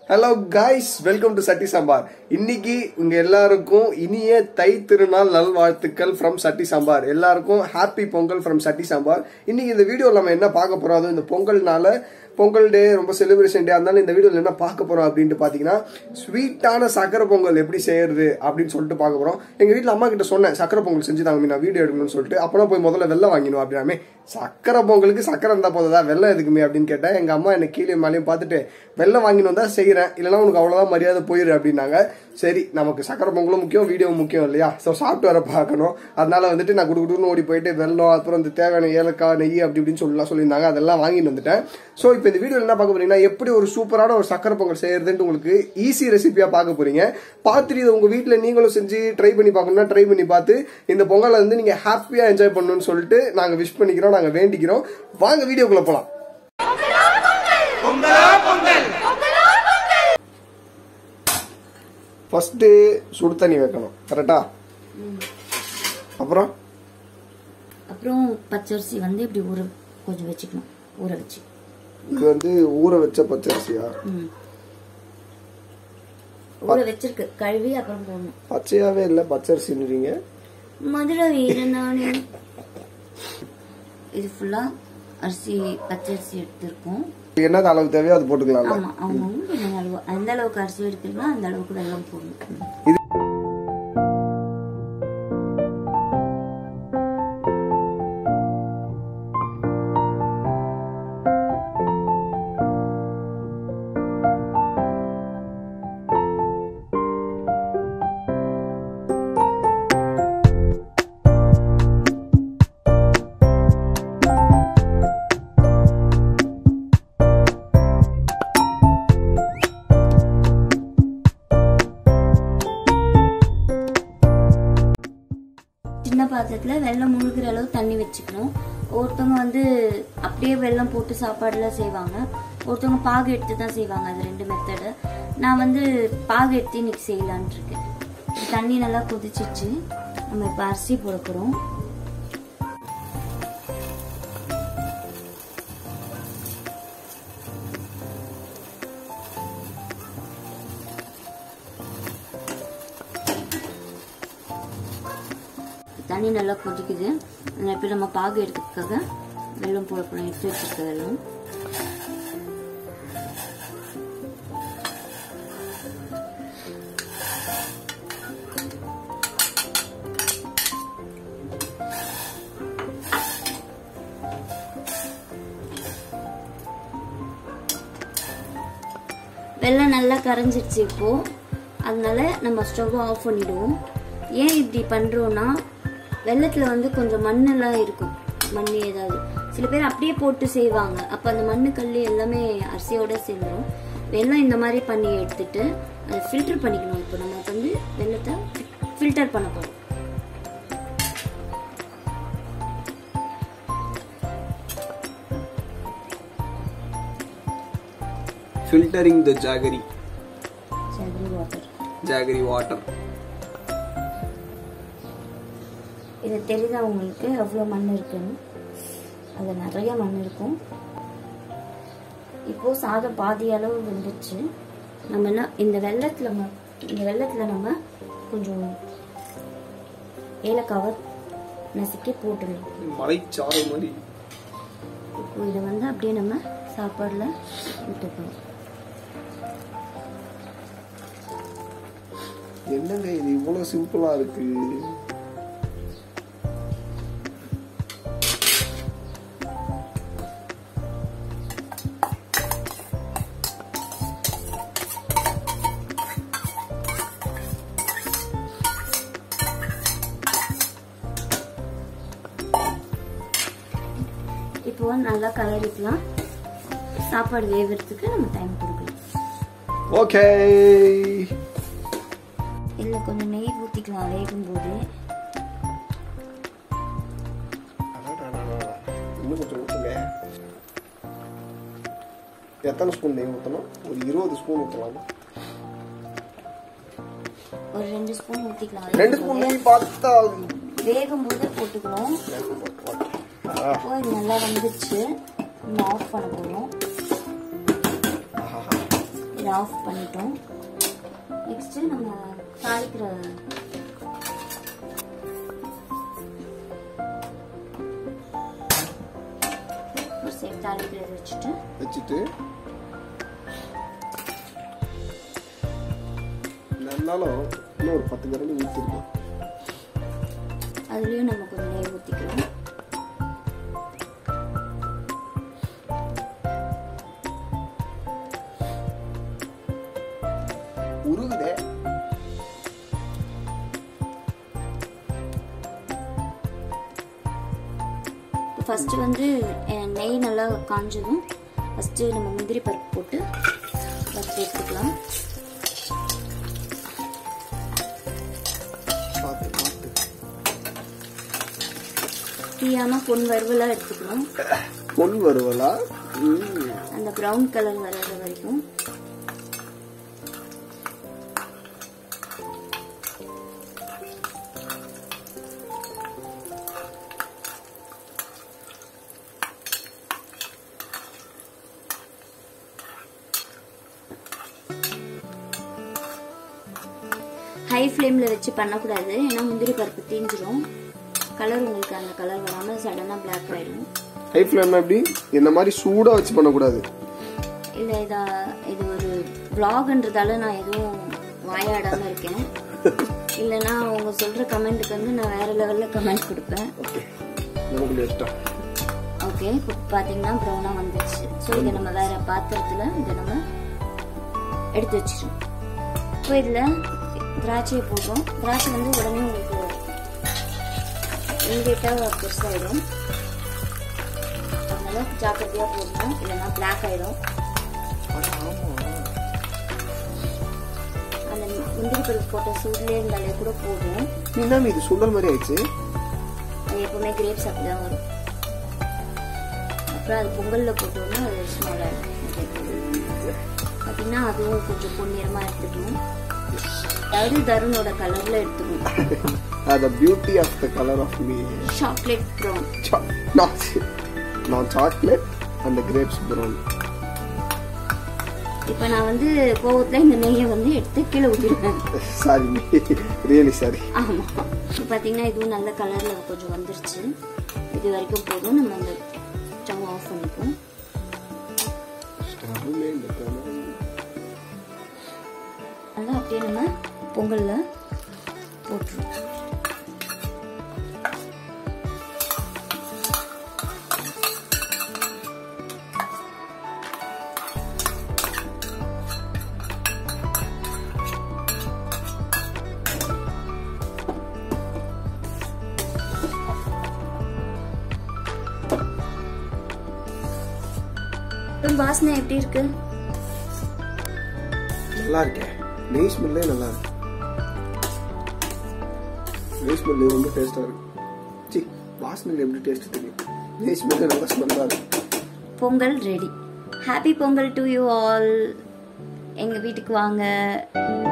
Hello guys welcome to சட்டி சாம்பார் இன்னைக்கு உங்க எல்லாருக்கும் இனிய தை திருநாள் நல்வாழ்த்துக்கள் ஃப்ரம் சட்டி சாம்பார் எல்லாருக்கும் ஹாப்பி பொங்கல் ஃப்ரம் சட்டி சாம்பார் இன்னைக்கு இந்த வீடியோ நம்ம என்ன பார்க்க போறோம் அதுவும் இந்த பொங்கல்னால பொங்கல் டே ரொம்ப செலிப்ரேஷன் டே அதனால இந்த வீடியோவில் என்ன பார்க்க போறோம் அப்படின்ட்டு பார்த்தீங்கன்னா ஸ்வீட்டான சக்கரை பொங்கல் எப்படி செய்யறது அப்படின்னு சொல்லிட்டு பார்க்க போறோம் எங்க வீட்டில் அம்மா கிட்ட சொன்னேன் சக்கரை பொங்கல் செஞ்சு தாங்க நான் வீடியோ எடுக்கணும்னு சொல்லிட்டு அப்பதான் போய் முதல்ல வெள்ளம் வாங்கினோம் அப்படின்னாமே சக்கரை பொங்கலுக்கு சக்கரை இருந்தா போதா வெள்ளம் எதுக்குமே அப்படின்னு கேட்டேன் எங்க அம்மா என்ன கீழே மேலேயும் பார்த்துட்டு வெள்ளம் வாங்கினு தான் செய்யறேன் இல்லைன்னா உனக்கு அவ்வளவுதான் மரியாதை போயிரு அப்படின்னாங்க சரி நமக்கு சக்கரை பொங்கலும் முக்கியம் வீடியோ முக்கியம் இல்லையா ஸோ சாப்பிட்டு வர பார்க்கணும் அதனால வந்துட்டு நான் குடு குடுன்னு ஓடி போயிட்டு வெள்ளம் அப்புறம் இந்த தேவையான ஏலக்காய் நெய் அப்படி இப்படின்னு சொல்லலாம் சொல்லியிருந்தாங்க அதெல்லாம் வாங்கிட்டு வந்துட்டேன் ஸோ இப்போ இந்த வீடியோவில் என்ன பார்க்க போறீங்கன்னா எப்படி ஒரு சூப்பரான ஒரு சக்கரை பொங்கல் செய்யறதுன்ட்டு உங்களுக்கு ஈஸி ரெசிபியாக பார்க்க போறீங்க பார்த்துட்டு இதை உங்க வீட்டில் நீங்களும் செஞ்சு ட்ரை பண்ணி பார்க்கணும்னா ட்ரை பண்ணி பார்த்து இந்த பொங்கலை வந்து நீங்க ஹாப்பியாக என்ஜாய் பண்ணணும்னு சொல்லிட்டு நாங்கள் விஷ் பண்ணிக்கிறோம் நாங்கள் வேண்டிக்கிறோம் வாங்க வீடியோக்குள்ள போகலாம் ஃபர்ஸ்ட்டு சுடு தண்ணி வைக்கணும் கரெக்டா அப்புறம் அப்புறம் பச்சரிசி வந்து இப்படி ஊற கொஞ்சம் வச்சுக்கணும் ஊற வச்சு இது வந்து ஊற வச்ச பச்சரிசியா ம். ஊற வச்சிருக்கு கழுவி அப்புறம் போடணும் பச்சையாவே இல்லை பச்சரிசின்றீங்க மதுரை வீரனானே இது ஃபுல்லா அரிசி பச்சரிசி எடுத்திருக்கோம் என்ன அளவு தேவையோ அது போட்டுக்கலாம் ஆமா அவங்க என்ன அளவு எந்த அளவுக்கு அரிசி எடுக்கிறீங்களோ அந்த அளவுக்கு வெல்லம் போடணும் சின்ன பாத்திரத்துல வெல்லம் முழுகிற அளவு தண்ணி வச்சுக்கணும் ஒருத்தவங்க வந்து அப்படியே வெல்லம் போட்டு சாப்பாடுலாம் செய்வாங்க ஒருத்தவங்க பாகு எடுத்து தான் செய்வாங்க அது ரெண்டு மெத்தடு நான் வந்து பாகு எடுத்து இன்னைக்கு செய்யலான் இருக்கேன் தண்ணி நல்லா கொதிச்சிச்சு நம்ம இப்போ அரிசி போட போகிறோம் தண்ணி நல்லா கொதிக்குது அதில் இப்போ நம்ம பாகு எடுக்கிறதுக்காக வெல்லம் போட போகிறோம் எடுத்து வச்சிருக்க வெல்லம் வெல்லம் நல்லா கரைஞ்சிருச்சு இப்போ அதனால நம்ம ஸ்டவ் ஆஃப் பண்ணிடுவோம் ஏன் இப்படி பண்றோம்னா வெள்ளத்துல வந்து கொஞ்சம் மண்ணெல்லாம் இருக்கும் மண் ஏதாவது சில பேர் அப்படியே போட்டு செய்வாங்க அப்ப அந்த மண்ணு கல் எல்லாமே அரிசியோட சேர்ந்துடும் வெல்லம் இந்த மாதிரி பண்ணி எடுத்துட்டு அதை ஃபில்டர் பண்ணிக்கணும் இப்போ நம்ம வந்து வெள்ளத்தை ஃபில்டர் பண்ண போறோம் ஃபில்டரிங் த ஜாகரி சரி வாட்டர் ஜாகரி வாட்டர் இது தெரியுதா உங்களுக்கு எவ்வளோ மண் இருக்குன்னு அது நிறைய மண் இருக்கும் இப்போ சாதம் பாதி அளவு வெந்துச்சு நம்ம என்ன இந்த வெள்ளத்துல ம- இந்த வெள்ளத்துல நம்ம கொஞ்சம் ஏலக்காவை நசுக்கி போட்டுடலாம் மலைச்சாறு மாதிரி இப்போ இதை வந்து அப்படியே நம்ம சாப்பாடுல விட்டுக்கணும் என்னங்க இது இவ்வளவு சிம்பிளா இருக்கு இப்போ வந்து நல்லா கலரிக்கலாம் சாப்பாடு வேகிறதுக்கு நம்ம டைம் கொடுக்கலாம் ஓகே இதில் கொஞ்சம் நெய் ஊற்றிக்கலாம் வேகும்போது இன்னும் கொஞ்சம் ஊற்றுங்க எத்தனை ஸ்பூன் நெய் ஊற்றணும் ஒரு இருபது ஸ்பூன் ஊற்றலாமா ஒரு ரெண்டு ஸ்பூன் ஊற்றிக்கலாம் ரெண்டு ஸ்பூன் நெய் பார்த்தா வேகும்போது போட்டுக்கணும் இப்போ இது நல்லா வந்துச்சு நம்ம ஆஃப் பண்ண போகிறோம் இது இதை ஆஃப் பண்ணிட்டோம் நெக்ஸ்ட் நம்ம தாளிக்கிற ஒரு சைடு தாளிக்கிறது வச்சுட்டு வச்சுட்டு நல்லாலும் இன்னும் ஒரு பத்து கரண்டி ஊற்றிருக்கோம் அதுலேயும் நம்ம கொஞ்சம் நெய் ஊற்றிக்கிறோம் உருகுதே ஃபஸ்ட்டு வந்து அஹ், நெய் நல்லா காஞ்சதும் ஃபஸ்ட்டு நம்ம முந்திரி பருப்பு போட்டு ஃபஸ்ட்டு எடுத்துக்கலாம் பார்த்து பார்த்து தீயாமல் பொன் வறுவலாக எடுத்துக்கணும் பொன் வருவலா ம். அந்த ப்ரௌன் கலர் வராத வரைக்கும் ஹை ஃப்ளேமில் வச்சு பண்ணக்கூடாது ஏன்னா முந்திரி பருப்பு தீஞ்சிரும் கலர் உங்களுக்கு அந்த கலர் வராமல் சடனாக பிளாக் ஆயிடும் ஹை ஃப்ளேம்னா எப்படி இந்த மாதிரி சூடாக வச்சு பண்ணக்கூடாது இல்லை இதா இது ஒரு vlogன்றதால நான் எதுவும் வாயாடாம இருக்கேன் இல்லைன்னா அவங்க சொல்ற கமெண்ட்டுக்கு வந்து நான் வேற லெவல்ல கமெண்ட் கொடுப்பேன் ஓகே நமக்கு இஷ்டம் ஓகே இப்போ பார்த்தீங்கன்னா ப்ரௌனாக வந்துடுச்சு ஸோ இதை நம்ம வேற பாத்திரத்தில் இதை நம்ம எடுத்து வச்சிடும் இப்போ இதில் திராட்சையை போடுறோம் திராட்சை வந்து உடனே உங்களுக்கு இமீடியட்டாக பெருசாகிடும் அதனால ஜாக்கிரதையாக போடணும் இல்லைன்னா பிளாக் ஆகிடும் அந்த முந்திரி பருப்பு போட்ட சூட்லேயே இருந்தாலே கூட போதும் நீ என்ன இது சுண்டல் மாதிரி ஆயிடுச்சு அது எப்பவுமே கிரேப்ஸ் அப்படி தான் வரும் அப்புறம் அது பொங்கலில் போட்டோம்னா அது ஸ்மால் ஆகிடும் பார்த்தீங்கன்னா அதுவும் கொஞ்சம் பொன்னிறமாக எடுத்துக்கணும் அதாவது தருணோட கலரில் எடுத்துக்கணும் the beauty of the color of me chocolate brown Cho- not not chocolate and the grapes brown இப்போ நான் வந்து கோவத்தில் இந்த நெய்யை வந்து எடுத்து கீழே ஊற்றிடுவேன் sorry really sorry ஆமாம் இப்போ பார்த்தீங்கன்னா இதுவும் நல்ல கலரில் கொஞ்சம் வந்துருச்சு இது வரைக்கும் போதும் நம்ம இந்த ஸ்டவ் ஆஃப் பண்ணிப்போம் நல்லா அப்படியே நம்ம பொங்கலில் போட்டுருவோம் இப்போ வாசனை எப்படி இருக்கு நல்லா இருக்கேன் நெய் ஸ்மெல்லே நல்லா இருக்கு நெய் ஸ்மெல் ரொம்ப டேஸ்டா இருக்கு சி வாசனையில் எப்படி டேஸ்ட் தெரியும் நெய் ஸ்மெல்லே நல்லா ஸ்மெல்லா இருக்கு Pongal ready happy Pongal to you all எங்கள் வீட்டுக்கு வாங்க